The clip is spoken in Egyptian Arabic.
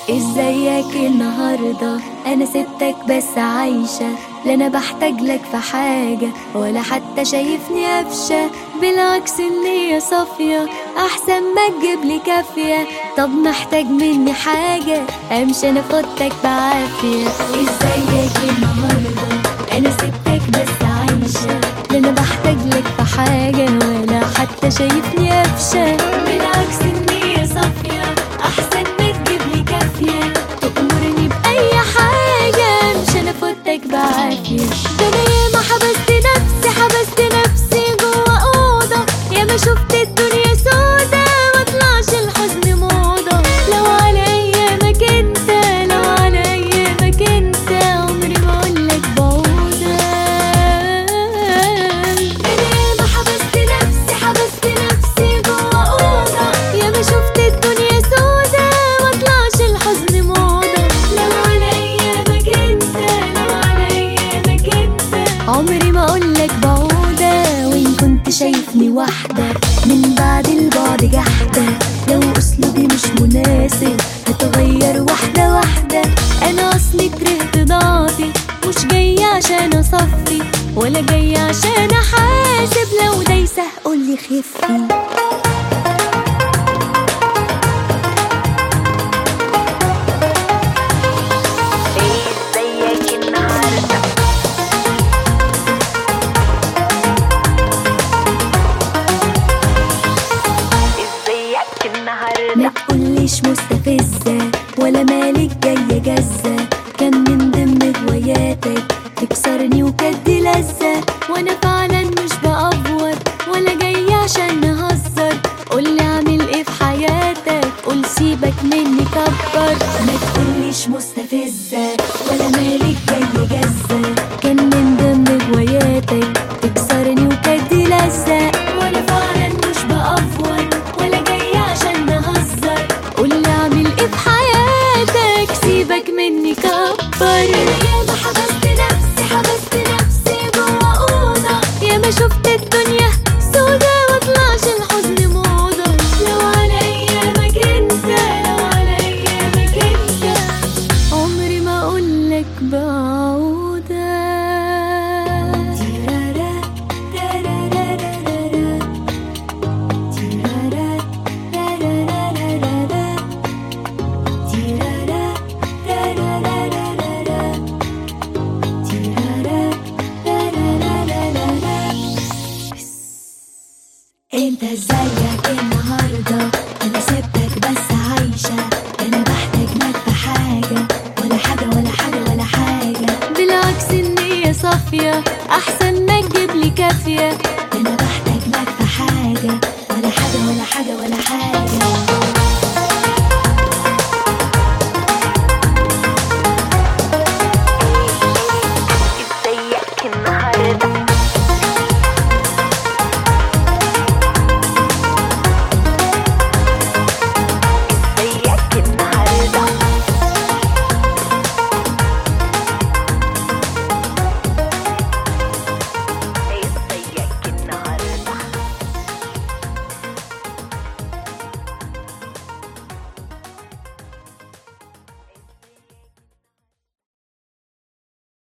ازيك النهاردة انا سبتك بس عايشة لا انا بحتاج لك في حاجة ولا حتى شايفني قفشة بالعكس النية صافية احسن ما تجيب لي كافية طب محتاج مني حاجة امشي انا فوتك بعافية ازيك النهاردة انا سبتك بس عايشة لا انا بحتاج لك في حاجة ولا حتى شايفني قفشة بالعكس النية صافية احسن ما تجيب لي كافية تأمرني بأي حاجة مش انا فوتك بعافية ده انا ياما حبست نفسي حبست نفسي جوا أوضة ياما شفت الدنيا سودا مطلعش الحزن موضة لو على أيامك انت لو على أيامك انت عمري ما أقولك بعودة أنا ياما حبست نفسي حبست نفسي جوا أوضة ياما شفت الدنيا سودا مطلعش الحزن موضة لو على أيامك انت لو على أيامك انت عمري ما أقولك بعودة وإن كنت شايفني واحدة من بعد البعد جحدة لو أسلوبي مش مناسب هتغير واحدة واحدة أنا أصلي كرهت ضعفي مش جاية عشان أصفي ولا جاية عشان أحاسب لو دايسة قولي خفي ازيك النهارده ازيك ما النهارده تقوليش مستفزة ولا مالك جاية جزة كان من ضمن هواياتك تكسرني وكدي لذة وانا فعلا مش بأفور ولا جاية عشان نهزر قولي اعمل ايه في حياتك قول سيبك مني كبر ما تقوليش مستفزة ولا مالك جاية جزة كان من ضمن هواياتك تكسرني وكدي لذة وانا فعلا مش بأفور ولا جاية عشان نهزر قولي اعمل ايه في حياتك سيبك مني كبر انا ياما حبست نفسي حبست نفسي جوا اوضه ياما شفت الدنيا سودا مطلعش الحزن موضه لو على ايامك انت لو على ايامك انت عمري ما اقولك بعودة تيرارا تارارارارارا تيرارا تارارارارارا تيرارا تارارارارارا تيرارا تارارارارارا انت ازيك النهارده انا سبتك بس عايشه انا بحتاج لك في حاجه ولا حاجه ولا حاجه ولا حاجه بالعكس النيه صافيه احسن ما تجيب لي كافيه